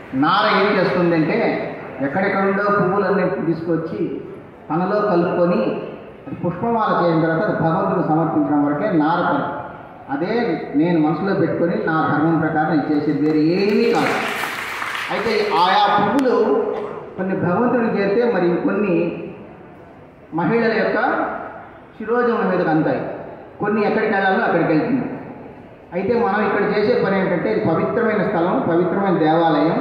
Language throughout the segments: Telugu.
నార ఏం చేస్తుందంటే ఎక్కడెక్కడుండో పువ్వులన్నీ తీసుకొచ్చి తనలో కలుపుకొని అది పుష్పమాల చేయడం తర్వాత అది భగవంతుని సమర్పించడం వరకే నార పని అదే నేను మనసులో పెట్టుకొని నా ధర్మం ప్రకారం ఇది చేసేది వేరే ఏమీ కాదు అయితే ఆయా పువ్వులు కొన్ని భగవంతుడికి చేరితే మరి కొన్ని మహిళల యొక్క శిరోజముల మీదకి అందుతాయి కొన్ని ఎక్కడికి వెళ్ళాలో అక్కడికి వెళ్తుంది అయితే మనం ఇక్కడ చేసే పని ఏంటంటే ఇది పవిత్రమైన స్థలం పవిత్రమైన దేవాలయం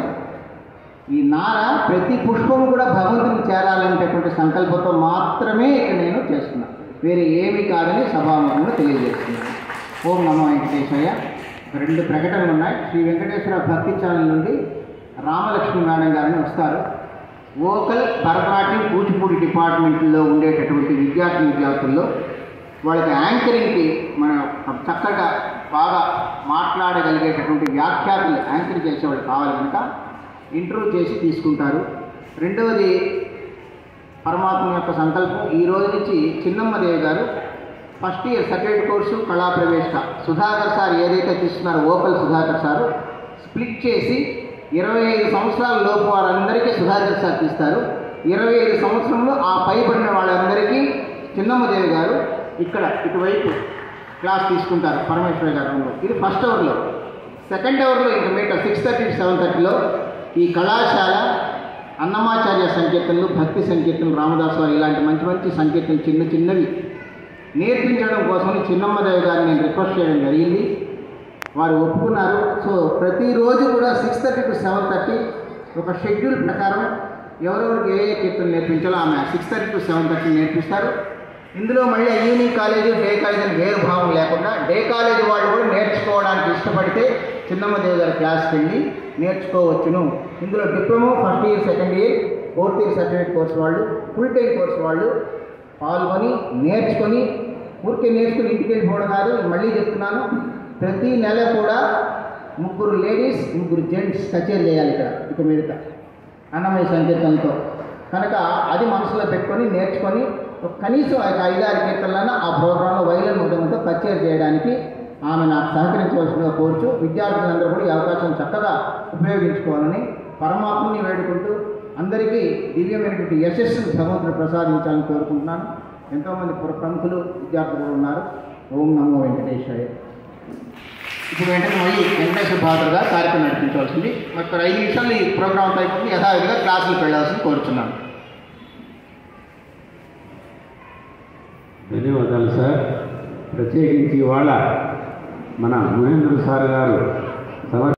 ఈ నార ప్రతి పుష్పము కూడా భగవంతునికి చేరాలనేటటువంటి సంకల్పంతో మాత్రమే ఇక్కడ నేను చేస్తున్నాను వేరే ఏమీ కాదని సభాముఖంగా తెలియజేస్తున్నాను ఓం నమో వెంకటేశయ్య రెండు ప్రకటనలు ఉన్నాయి శ్రీ వెంకటేశ్వర భక్తి ఛానల్ నుండి రామలక్ష్మి మేడం గారిని వస్తారు వోకల్ భరతనాట్యం కూచిపూడి డిపార్ట్మెంట్లో ఉండేటటువంటి విద్యార్థి విద్యార్థుల్లో వాళ్ళకి యాంకరింగ్కి మన చక్కగా బాగా మాట్లాడగలిగేటటువంటి వ్యాఖ్యాతులు యాంకర్ చేసేవాళ్ళు కావాలి కనుక ఇంటర్వ్యూ చేసి తీసుకుంటారు రెండవది పరమాత్మ యొక్క సంకల్పం ఈ రోజు నుంచి చిన్నమ్మదేవి గారు ఫస్ట్ ఇయర్ సర్టిఫికేట్ కోర్సు కళా ప్రవేశ సుధాకర్ సార్ ఏదైతే తీస్తున్నారో ఓకల్ సుధాకర్ సారు స్ప్లిట్ చేసి ఇరవై ఐదు సంవత్సరాల లోపు వారందరికీ సుధాకర్ సార్ తీస్తారు ఇరవై ఐదు సంవత్సరంలో ఆ పైబడిన వాళ్ళందరికీ చిన్నమ్మదేవి గారు ఇక్కడ ఇటువైపు క్లాస్ తీసుకుంటారు పరమేశ్వర గారు రూమ్లో ఇది ఫస్ట్ అవర్లో సెకండ్ అవర్లో ఇంకా మిగతా సిక్స్ థర్టీ సెవెన్ థర్టీలో ఈ కళాశాల అన్నమాచార్య సంకీర్తనలు భక్తి సంకీర్తనలు రామదాస్ వారు ఇలాంటి మంచి మంచి సంకీర్తనలు చిన్న చిన్నవి నేర్పించడం కోసం చిన్నమ్మదేవి గారిని నేను రిక్వెస్ట్ చేయడం జరిగింది వారు ఒప్పుకున్నారు సో ప్రతిరోజు కూడా six thirty to seven thirty ఒక షెడ్యూల్ ప్రకారం ఎవరెవరికి ఏ ఏ కీర్తనలు నేర్పించాలో ఆమె six thirty to seven thirty నేర్పిస్తారు ఇందులో మళ్ళీ ఈవినింగ్ కాలేజీ డే కాలేజ్ అని వేరు భావం లేకుండా డే కాలేజీ వాళ్ళు కూడా నేర్చుకోవడానికి ఇష్టపడితే చిన్నమ్మదేవి గారి క్లాస్కి వెళ్ళి నేర్చుకోవచ్చును ఇందులో diploma first year second year fourth year certificate course వాళ్ళు ఫుల్ టైం కోర్స్ వాళ్ళు పాల్గొని నేర్చుకొని ఊరికే నేర్చుకుని ఇంటికి వెళ్ళిపోవడం కాదు మళ్ళీ చెప్తున్నాను ప్రతి నెల కూడా ముగ్గురు లేడీస్ ముగ్గురు జెంట్స్ కచేరీ చేయాలి ఇక్కడ ఇక మీదట అన్నమయ్య సంకీర్తనతో కనుక అది మనసులో పెట్టుకొని నేర్చుకొని ఒక కనీసం ఒక ఐదారు కీర్తనలన్నా ఆ ప్రోగ్రాంలో వైలన్ ముద్దంతో కచేరీ చేయడానికి ఆమె నాకు సహకరించవలసిందిగా కోరుచు విద్యార్థులందరూ కూడా ఈ అవకాశం చక్కగా ఉపయోగించుకోవాలని పరమాత్మని వేడుకుంటూ అందరికీ దివ్యమైనటువంటి యశస్సును భగవంతుడు ప్రసాదించాలని కోరుకుంటున్నాను ఎంతోమంది ప్ర- ప్రముఖులు విద్యార్థులు కూడా ఉన్నారు ఓం నమో వెంకటేశాయ ఇప్పుడు వెంటనే మళ్ళీ వెంకటేశ్వర భారత్ గారు కార్యక్రమం నడిపించవలసింది మరి ఐదు నిమిషాలు ఈ ప్రోగ్రామ్ అయిపోతుంది యథావిధిగా క్లాసులకు వెళ్ళాల్సింది కోరుచున్నాను ధన్యవాదాలు సార్ ప్రత్యేకించి ఇవాళ మన మహేంద్ర సార్ గారు సమర్